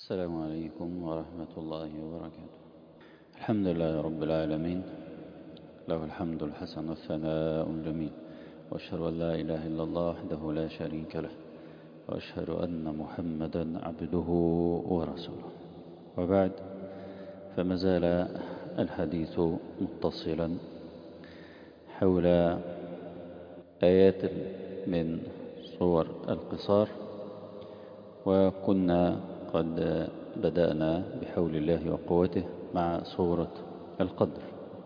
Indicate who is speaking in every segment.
Speaker 1: السلام عليكم ورحمة الله وبركاته الحمد لله رب العالمين له الحمد الحسن والثناء الجميل وأشهد أن لا إله إلا الله وحده لا شريك له وأشهد أن محمدا عبده ورسوله وبعد فما زال الحديث متصلا حول آيات من صور القصار وكنا قد بدأنا بحول الله وقوته مع صورة القدر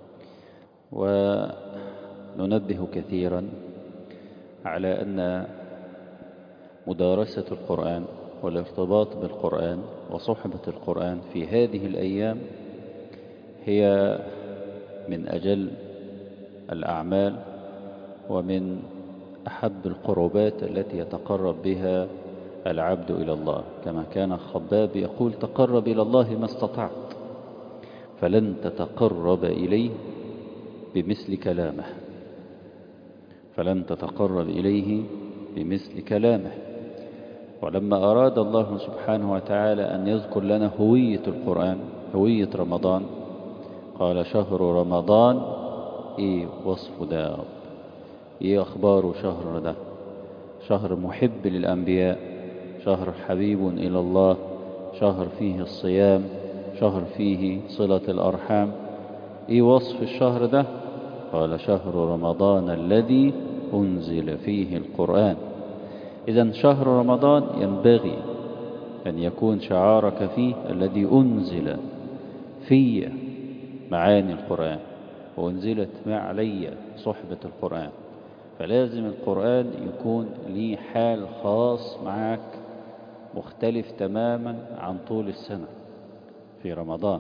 Speaker 1: وننبه كثيرا على أن مدارسة القرآن والارتباط بالقرآن وصحبة القرآن في هذه الأيام هي من أجل الأعمال ومن أحب القربات التي يتقرب بها العبد إلى الله كما كان خباب يقول تقرب إلى الله ما استطعت فلن تتقرب إليه بمثل كلامه فلن تتقرب إليه بمثل كلامه ولما أراد الله سبحانه وتعالى أن يذكر لنا هوية القرآن هوية رمضان قال شهر رمضان إيه وصف ده إيه أخبار شهر ده شهر محب للأنبياء شهر حبيب إلى الله شهر فيه الصيام شهر فيه صلة الأرحام إيه وصف الشهر ده قال شهر رمضان الذي أنزل فيه القرآن إذا شهر رمضان ينبغي أن يكون شعارك فيه الذي أنزل في معاني القرآن وأنزلت ما علي صحبة القرآن فلازم القرآن يكون ليه حال خاص معك مختلف تماما عن طول السنة في رمضان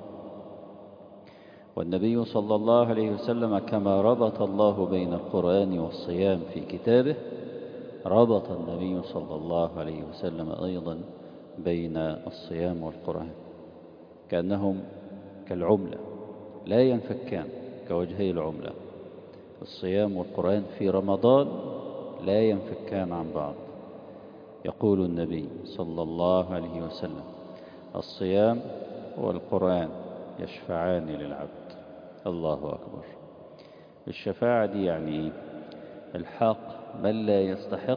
Speaker 1: والنبي صلى الله عليه وسلم كما ربط الله بين القرآن والصيام في كتابه ربط النبي صلى الله عليه وسلم أيضا بين الصيام والقرآن كأنهم كالعملة لا ينفكان كوجهي العملة الصيام والقرآن في رمضان لا ينفكان عن بعض يقول النبي صلى الله عليه وسلم الصيام والقرآن يشفعان للعبد الله أكبر الشفاعة دي يعني الحق من لا يستحق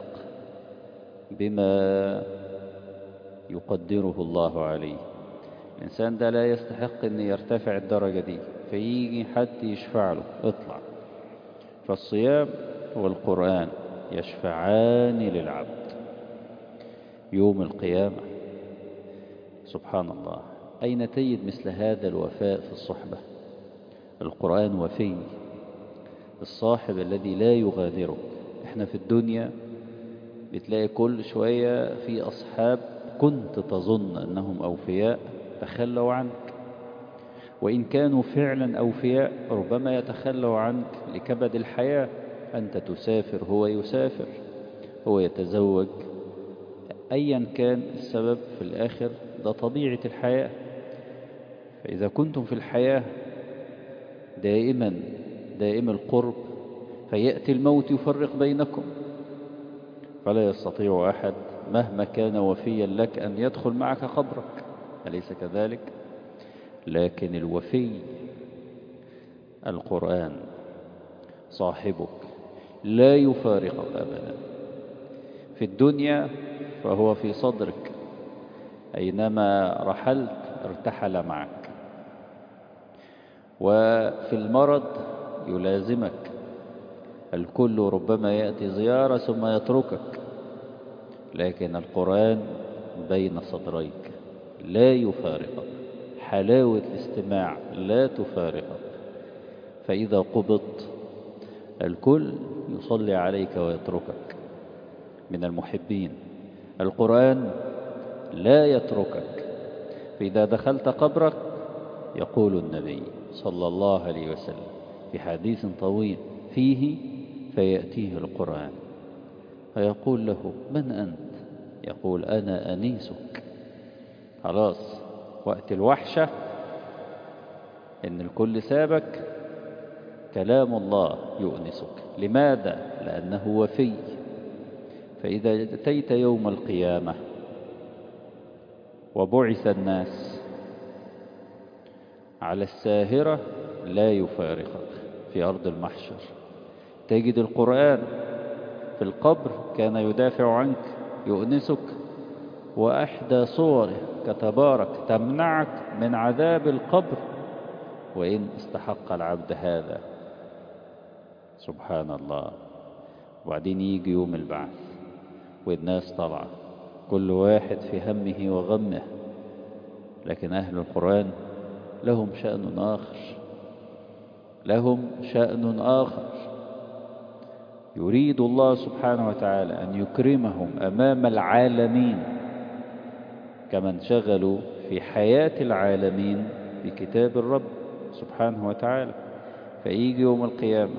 Speaker 1: بما يقدره الله عليه الإنسان ده لا يستحق أن يرتفع الدرجة دي فيجي حد يشفع له اطلع فالصيام والقرآن يشفعان للعبد يوم القيامة سبحان الله أين تجد مثل هذا الوفاء في الصحبة القرآن وفي الصاحب الذي لا يغادرك احنا في الدنيا بتلاقي كل شوية في أصحاب كنت تظن أنهم أوفياء تخلوا عنك وإن كانوا فعلا أوفياء ربما يتخلوا عنك لكبد الحياة أنت تسافر هو يسافر هو يتزوج أيا كان السبب في الآخر ده طبيعة الحياة فإذا كنتم في الحياة دائما دائم القرب فيأتي الموت يفرق بينكم فلا يستطيع أحد مهما كان وفيا لك أن يدخل معك قبرك أليس كذلك لكن الوفي القرآن صاحبك لا يفارقك أبدا في الدنيا فهو في صدرك أينما رحلت ارتحل معك وفي المرض يلازمك الكل ربما يأتي زيارة ثم يتركك لكن القرآن بين صدريك لا يفارقك حلاوة الاستماع لا تفارقك فإذا قبضت الكل يصلي عليك ويتركك من المحبين القرآن لا يتركك فإذا دخلت قبرك يقول النبي صلى الله عليه وسلم في حديث طويل فيه فيأتيه القرآن فيقول له من أنت يقول أنا أنيسك خلاص وقت الوحشة إن الكل سابك كلام الله يؤنسك لماذا؟ لأنه وفي فإذا أتيت يوم القيامة وبعث الناس على الساهرة لا يفارقك في أرض المحشر تجد القرآن في القبر كان يدافع عنك يؤنسك وأحدى صوره كتبارك تمنعك من عذاب القبر وإن استحق العبد هذا سبحان الله وبعدين يجي يوم البعث والناس طالعة كل واحد في همه وغمه لكن أهل القرآن لهم شأن آخر لهم شأن آخر يريد الله سبحانه وتعالى أن يكرمهم أمام العالمين كما انشغلوا في حياة العالمين بكتاب الرب سبحانه وتعالى فيجي يوم القيامة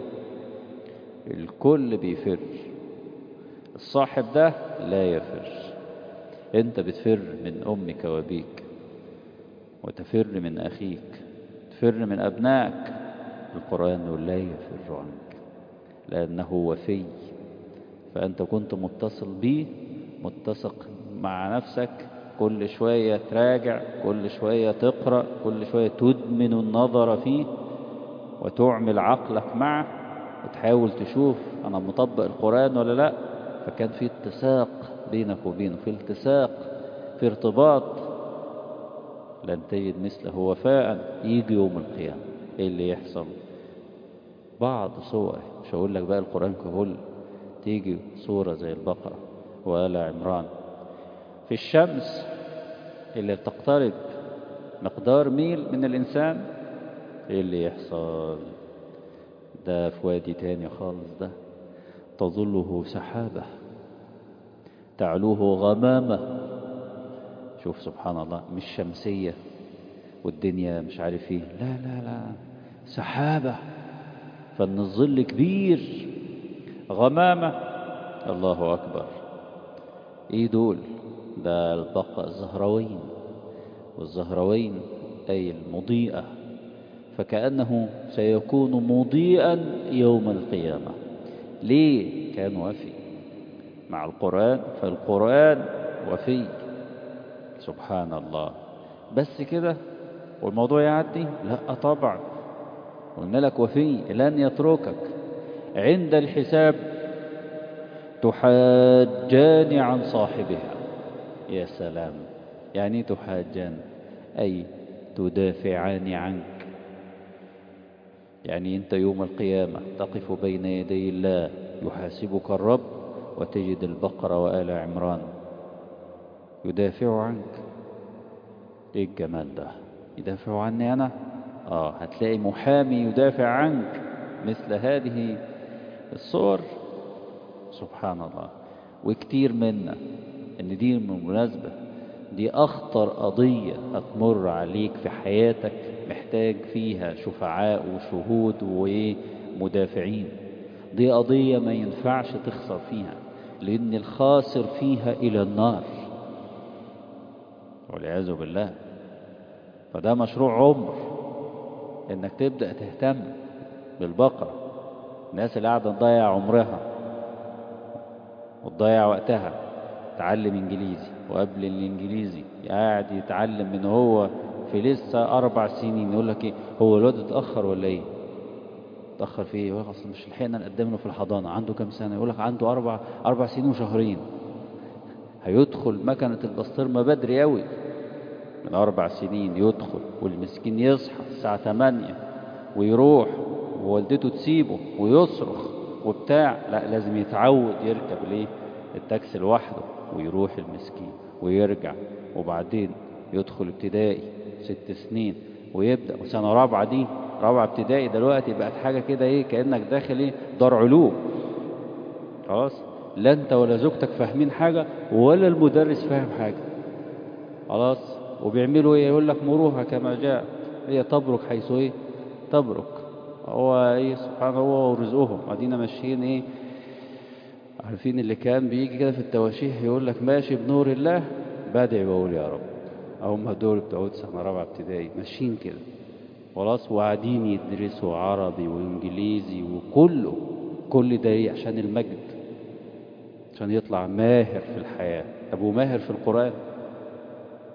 Speaker 1: الكل بيفر الصاحب ده لا يفر انت بتفر من امك وابيك وتفر من اخيك تفر من ابنائك القرآن لا يفر عنك لأنه وفي فأنت كنت متصل به متسق مع نفسك كل شوية تراجع كل شوية تقرأ كل شوية تدمن النظر فيه وتعمل عقلك معه وتحاول تشوف أنا مطبق القرآن ولا لا فكان في اتساق بينك وبينه في التساق في ارتباط لن تجد مثله وفاء يجي يوم القيامة ايه اللي يحصل بعض صور مش هقول لك بقى القرآن ككل تيجي صورة زي البقرة وآل عمران في الشمس اللي بتقترب مقدار ميل من الإنسان ايه اللي يحصل ده في وادي تاني خالص ده تظله سحابة تعلوه غمامة شوف سبحان الله مش شمسية والدنيا مش عارف ايه لا لا لا سحابة فان الظل كبير غمامة الله أكبر ايه دول ده البقاء الزهروين والزهروين أي المضيئة فكأنه سيكون مضيئا يوم القيامة ليه كان وفي مع القرآن فالقرآن وفي سبحان الله بس كده والموضوع يعدي لا طبعا قلنا لك وفي لن يتركك عند الحساب تحاجان عن صاحبها يا سلام يعني تحاجان أي تدافعان عنك يعني أنت يوم القيامة تقف بين يدي الله يحاسبك الرب وتجد البقرة وآل عمران يدافع عنك ايه الجمال ده يدافع عني أنا آه هتلاقي محامي يدافع عنك مثل هذه الصور سبحان الله وكتير منا ان دي بالمناسبة دي اخطر قضية هتمر عليك في حياتك محتاج فيها شفعاء وشهود ومدافعين دي قضية ما ينفعش تخسر فيها لان الخاسر فيها الى النار والعياذ بالله فده مشروع عمر انك تبدأ تهتم بالبقرة الناس اللي قاعدة تضيع عمرها وتضيع وقتها تعلم انجليزي وقبل الانجليزي قاعد يتعلم من هو في لسه اربع سنين يقول لك ايه هو الواد اتاخر ولا ايه اتاخر في ايه اصل مش لحقنا نقدم له في الحضانه عنده كام سنه يقول لك عنده اربع اربع سنين وشهرين هيدخل مكنه البسطرمه بدري قوي من اربع سنين يدخل والمسكين يصحى الساعه 8 ويروح ووالدته تسيبه ويصرخ وبتاع لا لازم يتعود يركب الايه التاكسي لوحده ويروح المسكين ويرجع وبعدين يدخل ابتدائي ست سنين ويبدأ وسنة رابعة دي رابعة ابتدائي دلوقتي بقت حاجة كده ايه كأنك داخل ايه دار علوم خلاص لا انت ولا زوجتك فاهمين حاجة ولا المدرس فاهم حاجة خلاص وبيعملوا ايه يقول لك مروها كما جاء هي تبرك حيث ايه تبرك هو ايه سبحان الله ورزقهم ادينا ماشيين ايه عارفين اللي كان بيجي كده في التواشيح يقول لك ماشي بنور الله بدعي بقول يا رب هم دول بتوع سنه رابعه ابتدائي ماشيين كده خلاص وقاعدين يدرسوا عربي وانجليزي وكله كل ده ايه عشان المجد عشان يطلع ماهر في الحياه ابو ماهر في القران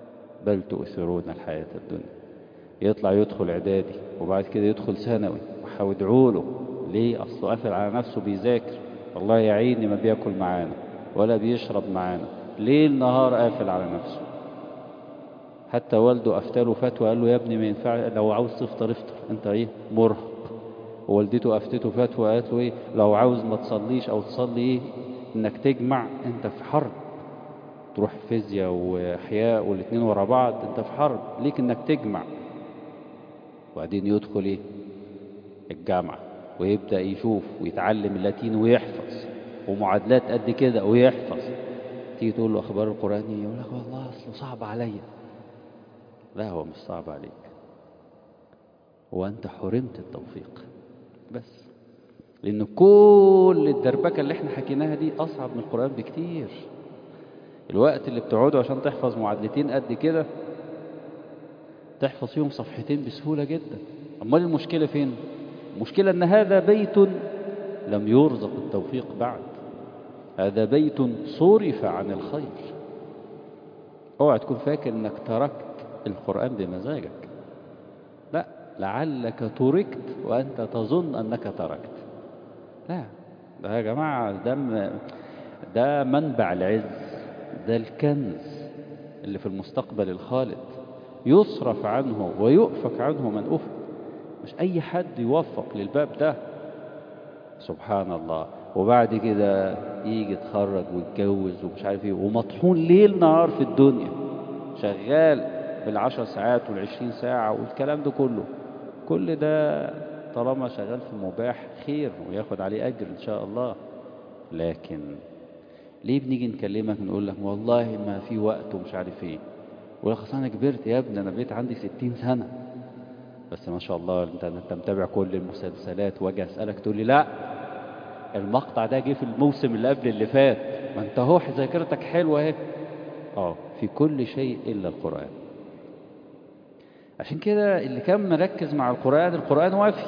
Speaker 1: بل تؤثرون الحياة الدنيا يطلع يدخل إعدادي وبعد كده يدخل ثانوي وادعوا له ليه أصله قافل على نفسه بيذاكر والله يا عيني ما بياكل معانا ولا بيشرب معانا ليل نهار قافل على نفسه حتى والده أفتله فتوى قال له يا ابني ما ينفع لو عاوز تفطر افطر انت ايه مرهق ووالدته أفتته فتوى قالت له ايه لو عاوز ما تصليش او تصلي ايه انك تجمع انت في حرب تروح فيزياء واحياء والاثنين ورا بعض انت في حرب ليك انك تجمع وبعدين يدخل ايه الجامعة ويبدأ يشوف ويتعلم اللاتين ويحفظ ومعادلات قد كده ويحفظ تيجي تقول له اخبار القرآن إيه؟ يقول لك والله اصله صعب عليا لا هو مش صعب عليك هو انت حرمت التوفيق بس لان كل الدربكه اللي احنا حكيناها دي اصعب من القران بكتير الوقت اللي بتقعده عشان تحفظ معادلتين قد كده تحفظ فيهم صفحتين بسهوله جدا امال المشكله فين المشكله ان هذا بيت لم يرزق التوفيق بعد هذا بيت صرف عن الخير اوعى تكون فاكر انك تركت القرآن بمزاجك لا لعلك تركت وأنت تظن أنك تركت لا ده يا جماعة ده, ده منبع العز ده الكنز اللي في المستقبل الخالد يصرف عنه ويؤفك عنه من أفك مش أي حد يوفق للباب ده سبحان الله وبعد كده يجي يتخرج ويتجوز ومش عارف ايه ومطحون ليل نهار في الدنيا شغال بالعشر ساعات والعشرين ساعة والكلام ده كله كل ده طالما شغال في مباح خير وياخد عليه أجر إن شاء الله لكن ليه بنيجي نكلمك نقول لك والله ما في وقت ومش عارف ايه ولا خلاص انا كبرت يا ابني انا بقيت عندي ستين سنة بس ما شاء الله انت انت متابع كل المسلسلات واجي اسالك تقول لي لا المقطع ده جه في الموسم اللي قبل اللي فات ما انت اهو ذاكرتك حلوه اهي اه في كل شيء الا القران عشان كده اللي كان مركز مع القرآن القرآن وافي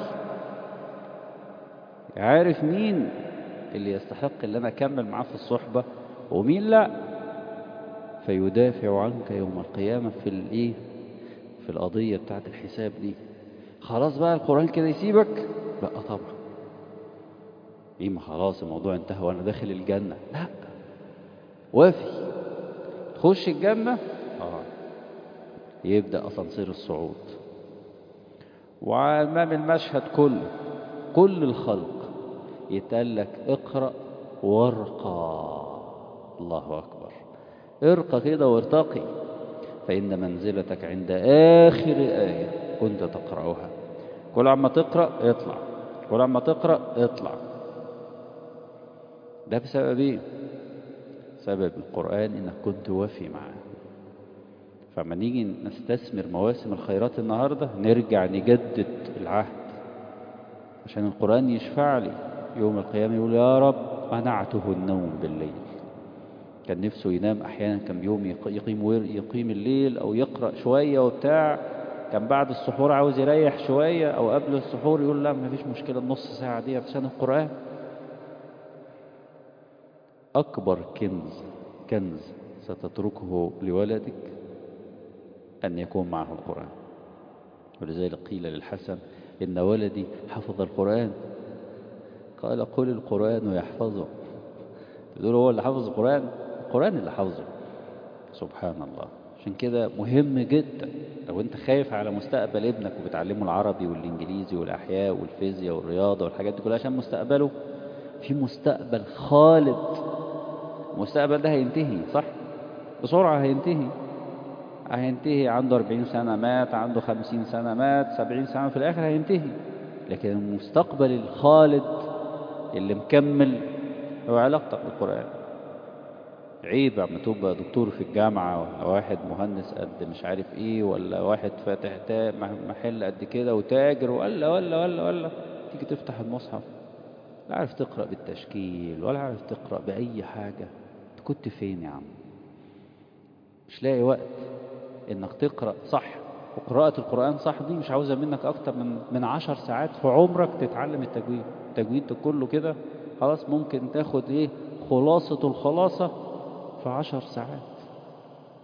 Speaker 1: عارف مين اللي يستحق اللي أنا أكمل معاه في الصحبة ومين لا فيدافع عنك يوم القيامة في الإيه في القضية بتاعت الحساب دي خلاص بقى القرآن كده يسيبك لا طبعا إيه ما خلاص الموضوع انتهى وأنا داخل الجنة لا وافي تخش الجنة اه يبدأ أسانسير الصعود وأمام المشهد كله كل الخلق يتقال لك اقرأ وارقى الله أكبر ارقى كده وارتقي فإن منزلتك عند آخر آية كنت تقرأها كل عما تقرأ اطلع كل عما تقرأ اطلع ده بسبب ايه سبب القرآن انك كنت وافي معاه فما نيجي نستثمر مواسم الخيرات النهاردة نرجع نجدد العهد عشان القرآن يشفع لي يوم القيامة يقول يا رب منعته النوم بالليل كان نفسه ينام أحيانا كان يوم يقيم يقيم الليل أو يقرأ شوية وبتاع كان بعد السحور عاوز يريح شوية أو قبل السحور يقول لا ما فيش مشكلة النص ساعة دي عشان القرآن أكبر كنز كنز ستتركه لولدك أن يكون معه القرآن ولذلك قيل للحسن إن ولدي حفظ القرآن قال قل القرآن يحفظه تقول هو اللي حفظ القرآن القرآن اللي حفظه سبحان الله عشان كده مهم جدا لو انت خايف على مستقبل ابنك وبتعلمه العربي والانجليزي والاحياء والفيزياء والرياضه والحاجات دي كلها عشان مستقبله في مستقبل خالد المستقبل ده هينتهي صح بسرعه هينتهي هينتهي عنده 40 سنه مات عنده 50 سنه مات 70 سنه في الاخر هينتهي لكن المستقبل الخالد اللي مكمل هو علاقتك بالقران عيب اما تبقى دكتور في الجامعة ولا واحد مهندس قد مش عارف ايه ولا واحد فاتح محل قد كده وتاجر ولا ولا ولا ولا تيجي تفتح المصحف لا عارف تقرأ بالتشكيل ولا عارف تقرأ بأي حاجة انت كنت فين يا عم مش لاقي وقت انك تقرأ صح وقراءة القرآن صح دي مش عاوزة منك أكتر من من عشر ساعات في عمرك تتعلم التجويد التجويد ده كله كده خلاص ممكن تاخد ايه خلاصة الخلاصة في عشر ساعات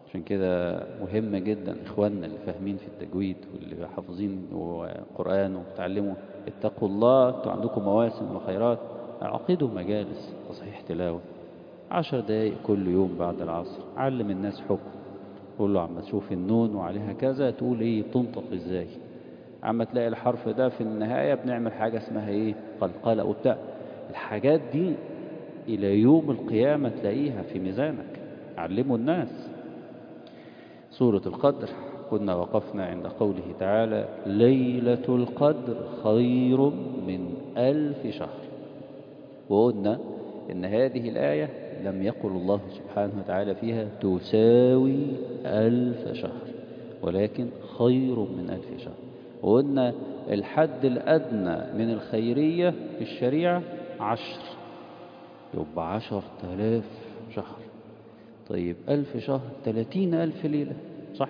Speaker 1: عشان كده مهم جدا إخواننا اللي فاهمين في التجويد واللي حافظين القرآن وبتعلموا اتقوا الله انتوا عندكم مواسم وخيرات عقدوا مجالس تصحيح تلاوة عشر دقايق كل يوم بعد العصر علم الناس حكم قول له عم تشوف النون وعليها كذا تقول ايه تنطق ازاي عم تلاقي الحرف ده في النهاية بنعمل حاجة اسمها ايه قلقلة وبتاع الحاجات دي إلى يوم القيامة تلاقيها في ميزانك علموا الناس سورة القدر كنا وقفنا عند قوله تعالى ليلة القدر خير من ألف شهر وقلنا إن هذه الآية لم يقل الله سبحانه وتعالى فيها تساوي ألف شهر ولكن خير من ألف شهر وقلنا الحد الأدنى من الخيرية في الشريعة عشر يبقى عشر تلاف شهر طيب ألف شهر تلاتين ألف ليلة صح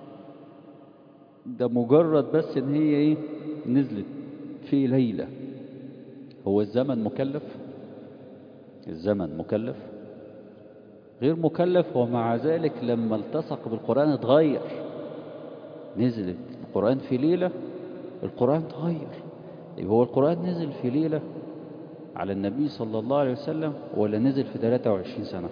Speaker 1: ده مجرد بس إن هي إيه نزلت في ليلة هو الزمن مكلف الزمن مكلف غير مكلف ومع ذلك لما التصق بالقرآن اتغير نزلت القرآن في ليلة القرآن اتغير يبقى هو القرآن نزل في ليلة على النبي صلى الله عليه وسلم ولا نزل في 23 سنة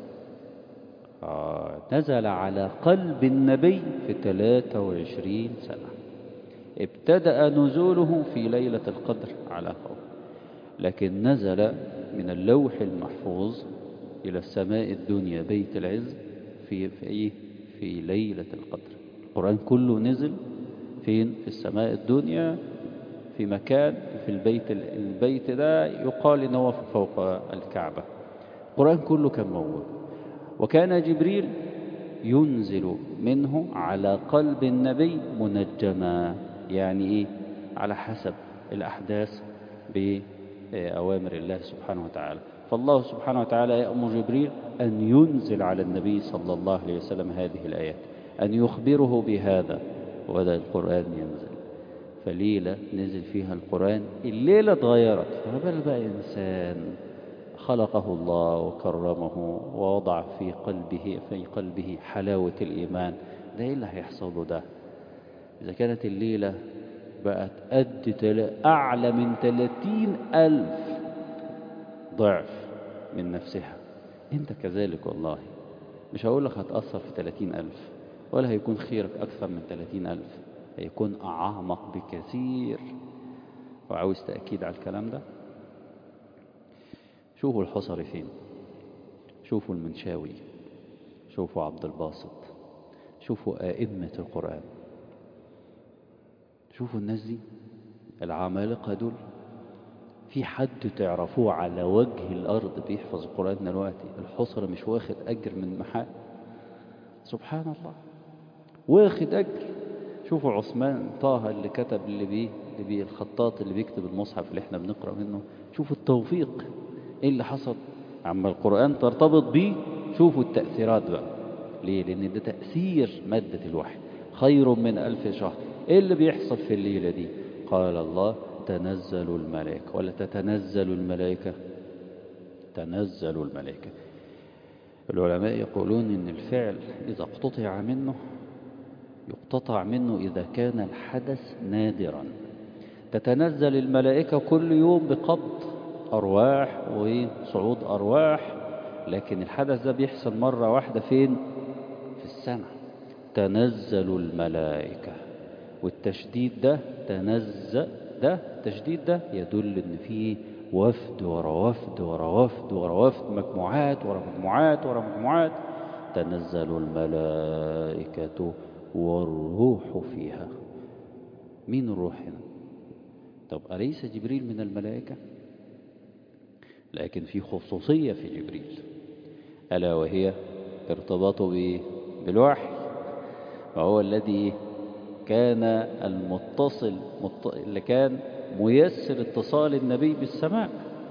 Speaker 1: آه نزل على قلب النبي في 23 سنة ابتدأ نزوله في ليلة القدر على قول لكن نزل من اللوح المحفوظ إلى السماء الدنيا بيت العز في في إيه؟ في ليلة القدر القرآن كله نزل فين في السماء الدنيا في مكان في البيت البيت ده يقال إن هو فوق الكعبة القرآن كله كان موجود وكان جبريل ينزل منه على قلب النبي منجما يعني إيه على حسب الأحداث بأوامر الله سبحانه وتعالى فالله سبحانه وتعالى يأمر جبريل أن ينزل على النبي صلى الله عليه وسلم هذه الآيات أن يخبره بهذا وبدأ القرآن ينزل فليلة نزل فيها القرآن الليلة اتغيرت فبل بقى إنسان خلقه الله وكرمه ووضع في قلبه في قلبه حلاوة الإيمان ده إيه اللي هيحصل له ده إذا كانت الليلة بقت قد أعلى من ثلاثين ألف ضعف من نفسها أنت كذلك والله مش هقول لك هتأثر في ثلاثين ألف ولا هيكون خيرك أكثر من ثلاثين ألف هيكون أعمق بكثير وعاوز تأكيد على الكلام ده شوفوا الحصري فين شوفوا المنشاوي شوفوا عبد الباسط شوفوا آئمة القرآن شوفوا الناس دي العمالقة دول في حد تعرفوه على وجه الأرض بيحفظ القرآن دلوقتي الحصر مش واخد أجر من محل سبحان الله واخد أجر شوفوا عثمان طه اللي كتب اللي بيه اللي بيه الخطاط اللي بيكتب المصحف اللي احنا بنقرأ منه شوفوا التوفيق ايه اللي حصل عما القرآن ترتبط بيه شوفوا التأثيرات بقى ليه لأن ده تأثير مادة الوحي خير من ألف شهر ايه اللي بيحصل في الليلة دي قال الله تنزل الملائكة ولا تتنزل الملائكة تنزل الملائكة العلماء يقولون ان الفعل إذا اقتطع منه يقتطع منه إذا كان الحدث نادرا تتنزل الملائكة كل يوم بقبض أرواح وصعود أرواح لكن الحدث ده بيحصل مرة واحدة فين في السنة تنزل الملائكة والتشديد ده تنزل ده التشديد ده يدل ان في وفد ورا وفد ورا وفد ورا وفد مجموعات ورا مجموعات ورا مجموعات تنزل الملائكة والروح فيها مين الروح هنا طب أليس جبريل من الملائكة لكن في خصوصية في جبريل ألا وهي ارتباطه بالوحي وهو الذي كان المتصل اللي كان ميسر اتصال النبي بالسماء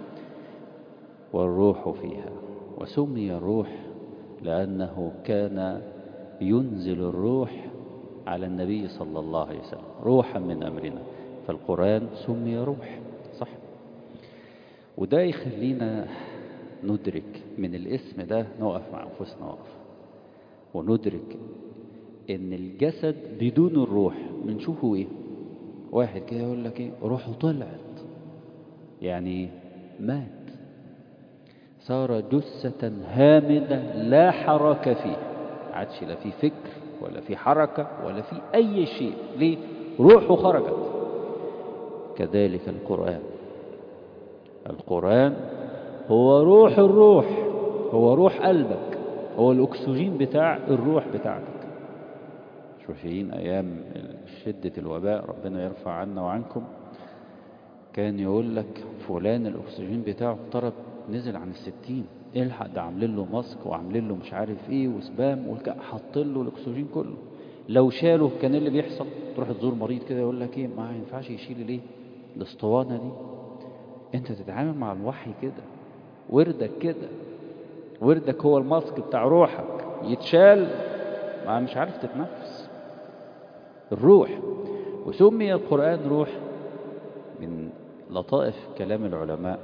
Speaker 1: والروح فيها وسمي الروح لأنه كان ينزل الروح على النبي صلى الله عليه وسلم روحا من أمرنا فالقرآن سمي روح صح وده يخلينا ندرك من الاسم ده نقف مع أنفسنا وقف وندرك ان الجسد بدون الروح بنشوفه ايه واحد كده يقول لك ايه روحه طلعت يعني مات صار جثة هامدة لا حركة فيه عادش لا في فكر ولا في حركة ولا في أي شيء ليه روحه خرجت كذلك القرآن القرآن هو روح الروح هو روح قلبك هو الأكسجين بتاع الروح بتاعتك شوفين أيام شدة الوباء ربنا يرفع عنا وعنكم كان يقول لك فلان الأكسجين بتاعه اضطرب نزل عن الستين الحق ده عاملين له ماسك وعاملين له مش عارف ايه وسبام حاطين له الاكسجين كله لو شاله كان إيه اللي بيحصل تروح تزور مريض كده يقول لك ايه ما ينفعش يشيل ليه الاسطوانه دي انت تتعامل مع الوحي كده وردك كده وردك هو الماسك بتاع روحك يتشال ما مش عارف تتنفس الروح وسمي القرآن روح من لطائف كلام العلماء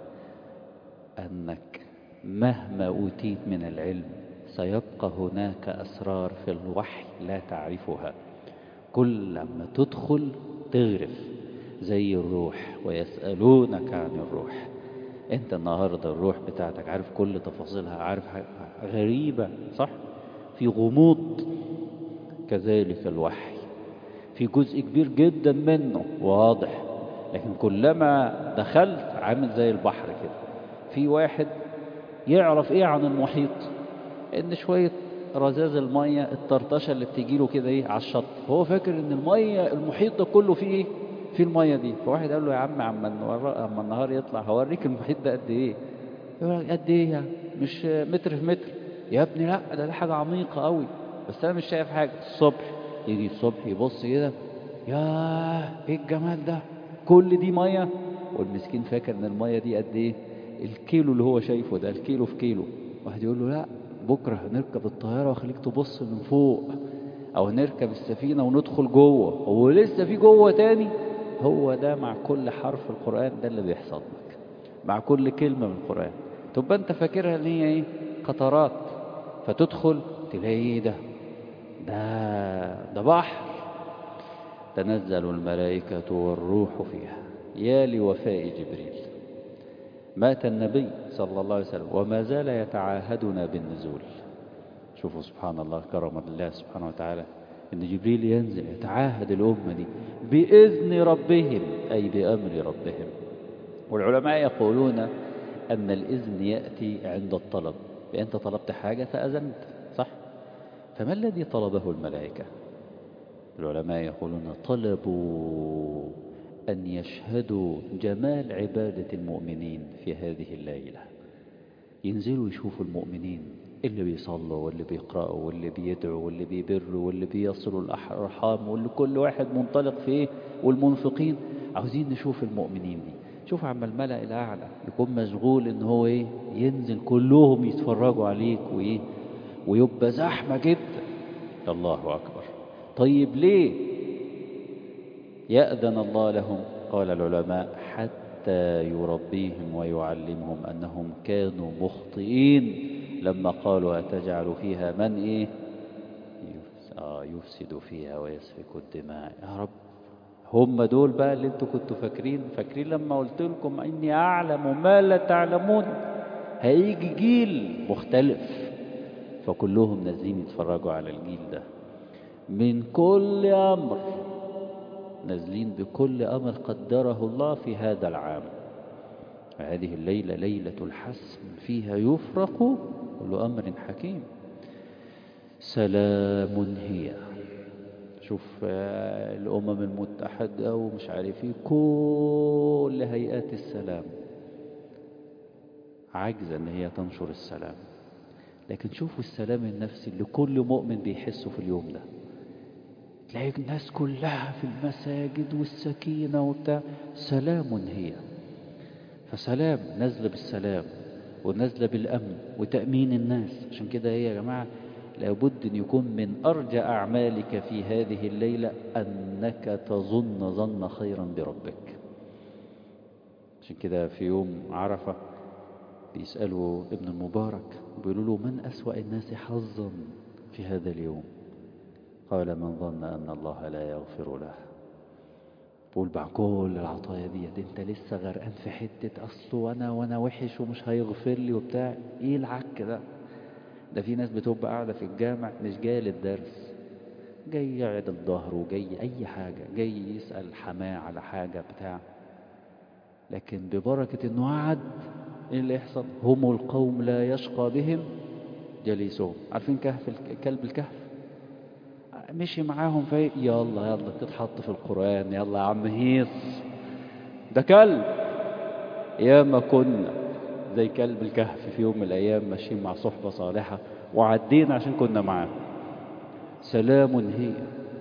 Speaker 1: أنك مهما أوتيت من العلم سيبقى هناك أسرار في الوحي لا تعرفها كل لما تدخل تغرف زي الروح ويسألونك عن الروح انت النهاردة الروح بتاعتك عارف كل تفاصيلها عارف غريبة صح في غموض كذلك الوحي في جزء كبير جدا منه واضح لكن كلما دخلت عامل زي البحر كده في واحد يعرف ايه عن المحيط ان شوية رذاذ المية الطرطشة اللي بتجيله كده ايه على الشط هو فاكر ان المية المحيط ده كله فيه ايه في المية دي فواحد قال له يا عم عم اما النهار يطلع هوريك المحيط ده قد ايه يقول لك قد ايه يعني مش متر في متر يا ابني لا ده ده حاجة عميقة قوي بس انا مش شايف حاجة الصبح يجي الصبح يبص كده ياه ايه الجمال ده كل دي مية والمسكين فاكر ان المية دي قد ايه الكيلو اللي هو شايفه ده الكيلو في كيلو واحد يقول له لا بكرة هنركب الطيارة واخليك تبص من فوق او هنركب السفينة وندخل جوه هو لسه في جوه تاني هو ده مع كل حرف القرآن ده اللي بيحصل لك مع كل كلمة من القرآن تبقى انت فاكرها ان هي ايه قطرات فتدخل تلاقي ايه ده ده ده بحر تنزل الملائكة والروح فيها يا لوفاء جبريل مات النبي صلى الله عليه وسلم وما زال يتعاهدنا بالنزول شوفوا سبحان الله كرم الله سبحانه وتعالى ان جبريل ينزل يتعاهد الأمة دي بإذن ربهم أي بأمر ربهم والعلماء يقولون أن الإذن يأتي عند الطلب أنت طلبت حاجة فأذنت صح فما الذي طلبه الملائكة العلماء يقولون طلبوا أن يشهدوا جمال عبادة المؤمنين في هذه الليلة ينزلوا يشوفوا المؤمنين اللي بيصلوا واللي بيقرأوا واللي بيدعوا واللي بيبروا واللي بيصلوا الأرحام واللي كل واحد منطلق فيه والمنفقين عاوزين نشوف المؤمنين دي شوف عم الملأ الأعلى يكون مشغول إن هو إيه ينزل كلهم يتفرجوا عليك وإيه ويبقى زحمة جدا الله أكبر طيب ليه يأذن الله لهم قال العلماء حتى يربيهم ويعلمهم أنهم كانوا مخطئين لما قالوا أتجعل فيها من إيه آه يفسد فيها ويسفك الدماء يا رب هم دول بقى اللي انتوا كنتوا فاكرين فاكرين لما قلت لكم إني أعلم ما لا تعلمون هيجي جيل مختلف فكلهم نازلين يتفرجوا على الجيل ده من كل أمر نازلين بكل أمر قدره الله في هذا العام هذه الليلة ليلة الحسم فيها يفرق كل أمر حكيم سلام هي شوف الأمم المتحدة ومش عارف ايه كل هيئات السلام عاجزة ان هي تنشر السلام لكن شوفوا السلام النفسي اللي كل مؤمن بيحسه في اليوم ده تلاقي الناس كلها في المساجد والسكينة وبتاع سلام هي فسلام نزل بالسلام ونزل بالأمن وتأمين الناس عشان كده هي يا جماعة لابد أن يكون من أرجى أعمالك في هذه الليلة أنك تظن ظن خيرا بربك عشان كده في يوم عرفة بيسألوا ابن المبارك بيقولوا له من أسوأ الناس حظا في هذا اليوم قال من ظن أن الله لا يغفر له بقول بعد كل العطايا ديت انت لسه غرقان في حتة اصله وانا وانا وحش ومش هيغفر لي وبتاع ايه العك ده ده في ناس بتبقى قاعدة في الجامع مش جاية للدرس جاي يعد الظهر وجاي اي حاجة جاي يسأل حماه على حاجة بتاع لكن ببركة انه قعد ايه اللي يحصل هم القوم لا يشقى بهم جليسهم عارفين كهف كلب الكهف مشي معاهم في يلا يلا تتحط في القرآن يلا يا عم هيص ده كلب يا ما كنا زي كلب الكهف في يوم من الأيام ماشيين مع صحبة صالحة وعدينا عشان كنا معاه سلام هي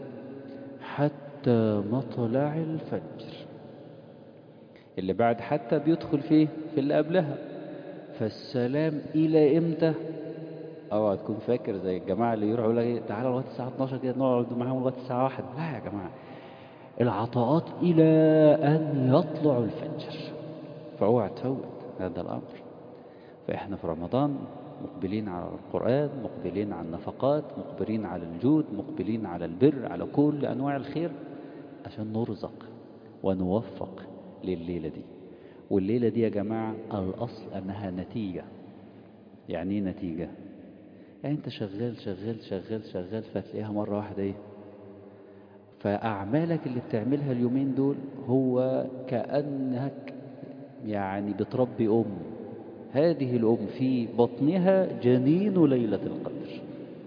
Speaker 1: حتى مطلع الفجر اللي بعد حتى بيدخل فيه في اللي قبلها فالسلام إلى إمتى اوعى تكون فاكر زي الجماعة اللي يروحوا يقول لك تعالى لغاية الساعة 12 كده نقعد معاهم لغاية الساعة 1 لا يا جماعة العطاءات إلى أن يطلع الفجر فاوعى تفوت هذا الأمر فإحنا في رمضان مقبلين على القرآن مقبلين على النفقات مقبلين على الجود مقبلين على البر على كل أنواع الخير عشان نرزق ونوفق لليلة دي والليلة دي يا جماعة الأصل أنها نتيجة يعني ايه نتيجة يعني انت شغال شغال شغال شغال فتلاقيها مرة واحدة ايه فأعمالك اللي بتعملها اليومين دول هو كأنك يعني بتربي أم هذه الأم في بطنها جنين ليلة القدر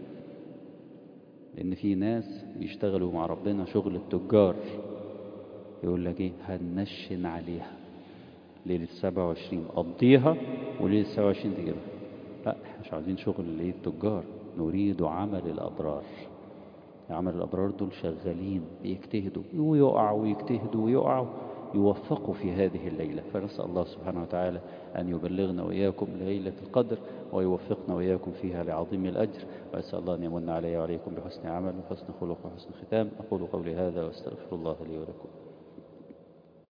Speaker 1: لأن في ناس بيشتغلوا مع ربنا شغل التجار يقول لك ايه هنشن عليها ليلة 27 قضيها وليلة 27 تجيبها لا احنا مش عاوزين شغل الايه التجار نريد عمل الأبرار عمل الأبرار دول شغالين بيجتهدوا ويقعوا ويجتهدوا ويقعوا يوفقوا في هذه الليلة فنسأل الله سبحانه وتعالى أن يبلغنا وإياكم ليلة القدر ويوفقنا وإياكم فيها لعظيم الأجر وأسأل الله أن يمن علي وعليكم بحسن عمل وحسن خلق وحسن ختام أقول قولي هذا وأستغفر الله لي ولكم